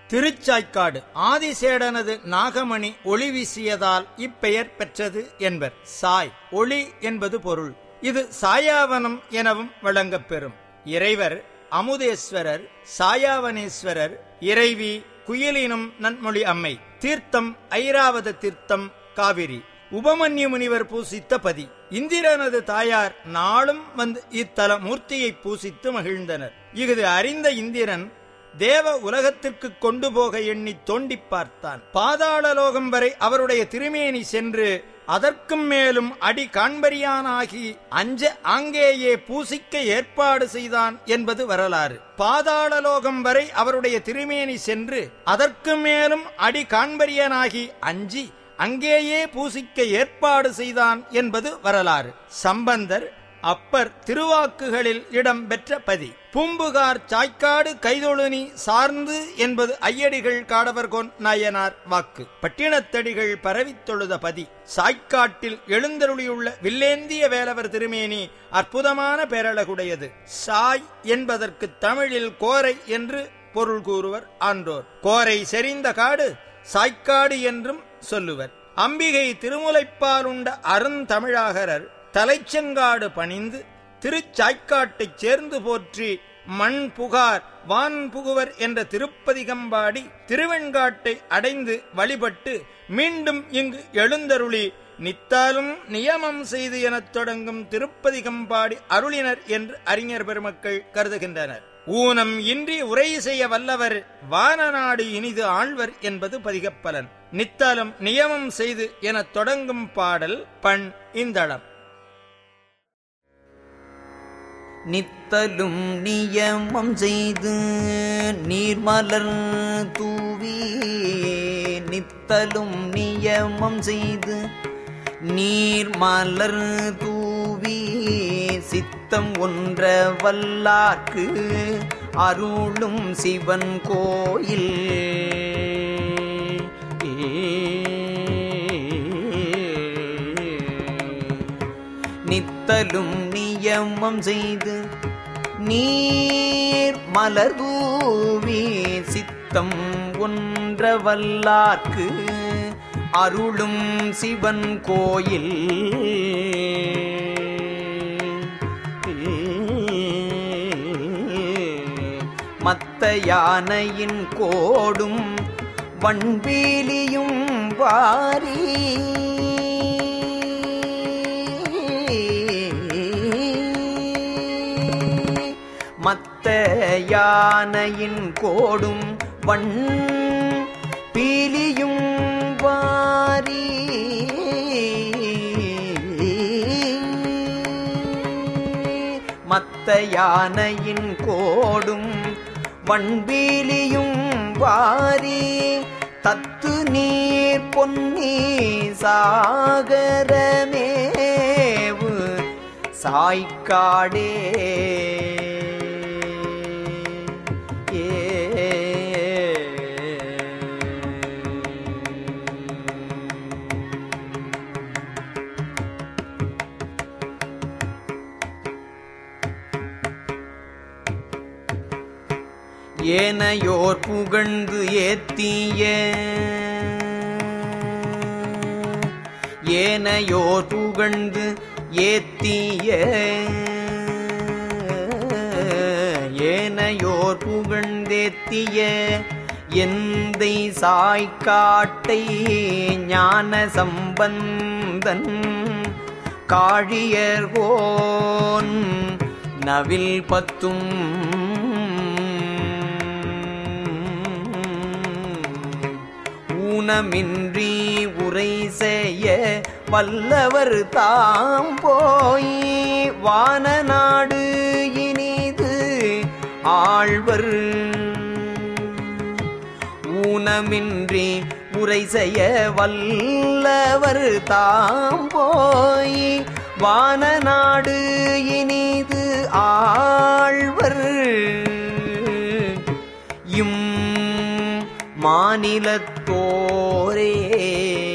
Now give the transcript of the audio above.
திருச்சாய்க்காடு ஆதிசேடனது நாகமணி ஒளி வீசியதால் இப்பெயர் பெற்றது என்பர் சாய் ஒளி என்பது பொருள் இது சாயாவனம் எனவும் வழங்கப் பெறும் இறைவர் அமுதேஸ்வரர் சாயாவனேஸ்வரர் இறைவி குயிலினும் நன்மொழி அம்மை தீர்த்தம் ஐராவத தீர்த்தம் காவிரி உபமன்யு முனிவர் பூசித்த பதி இந்திரனது தாயார் நாளும் வந்து இத்தல மூர்த்தியை பூசித்து மகிழ்ந்தனர் இது அறிந்த இந்திரன் தேவ உலகத்திற்கு கொண்டு போக எண்ணி தோண்டிப் பார்த்தான் பாதாளலோகம் வரை அவருடைய திருமேனி சென்று அதற்கும் மேலும் அடி காண்பரியானாகி அஞ்ச ஆங்கேயே பூசிக்க ஏற்பாடு செய்தான் என்பது வரலாறு பாதாளலோகம் வரை அவருடைய திருமேனி சென்று அதற்கு மேலும் அடி காண்பரியனாகி அஞ்சி அங்கேயே பூசிக்க ஏற்பாடு செய்தான் என்பது வரலாறு சம்பந்தர் அப்பர் திருவாக்குகளில் இடம் பெற்ற பதி பூம்புகார் சாய்க்காடு கைதொழுனி சார்ந்து என்பது ஐயடிகள் காடவர்கோன் நாயனார் வாக்கு பட்டினத்தடிகள் பரவித் தொழுத பதி சாய்க்காட்டில் எழுந்தருளியுள்ள வில்லேந்திய வேலவர் திருமேனி அற்புதமான பேரழகுடையது சாய் என்பதற்கு தமிழில் கோரை என்று பொருள் கூறுவர் ஆன்றோர் கோரை செறிந்த காடு சாய்க்காடு என்றும் சொல்லுவர் அம்பிகை திருமுலைப்பாலுண்ட அருந்தமிழாகரர் தலைச்செங்காடு பணிந்து திருச்சாய்க்காட்டைச் சேர்ந்து போற்றி மண் புகார் வான் புகுவர் என்ற திருப்பதிகம்பாடி திருவெண்காட்டை அடைந்து வழிபட்டு மீண்டும் இங்கு எழுந்தருளி நித்தாலும் நியமம் செய்து எனத் தொடங்கும் திருப்பதிகம்பாடி அருளினர் என்று அறிஞர் பெருமக்கள் கருதுகின்றனர் ஊனம் இன்றி உரை செய்ய வல்லவர் வானநாடு இனிது ஆழ்வர் என்பது பதிகப்பலன் நித்தாலும் நியமம் செய்து எனத் தொடங்கும் பாடல் பண் இந்தளம் நித்தலும் நியமம் செய்து நீர்மலர் தூவி நித்தலும் நியமம் செய்து நீர்மலர் தூவி சித்தம் ஒன்ற வல்லார்க்கு அருளும் சிவன் கோயில் நித்தலும் நியமம் செய்து நீர் மலர் தூவி சித்தம் ஒன்ற வல்லார்க்கு அருளும் சிவன் கோயில் மத்த யானையின் கோடும் வண்பீலியும் வாரி மத்த யானையின் கோடும் வண் பீலியும் வாரி மத்த யானையின் கோடும் வண்பீலியும் வாரி தத்து நீர் பொன்னி சாகரமேவு சாய்க்காடே ஏ ஏனையோர் புகழ்ந்து ஏத்திய ஏனையோர் புகழ்ந்து ஏத்திய ஏனையோர் புகழ்ந்தேத்திய எந்தை சாய்க்காட்டை ஞான சம்பந்தன் காழியர்கோன் நவில் பத்தும் ஊனமின்றி உரை செய்ய வல்லவர் தாம் போய் வானநாடு இனிது ஆழ்வர் ஊனமின்றி உரை செய்ய வல்லவர் தாம் போய் வானநாடு இனிது ஆழ்வர் இம் மாநிலத்தோரே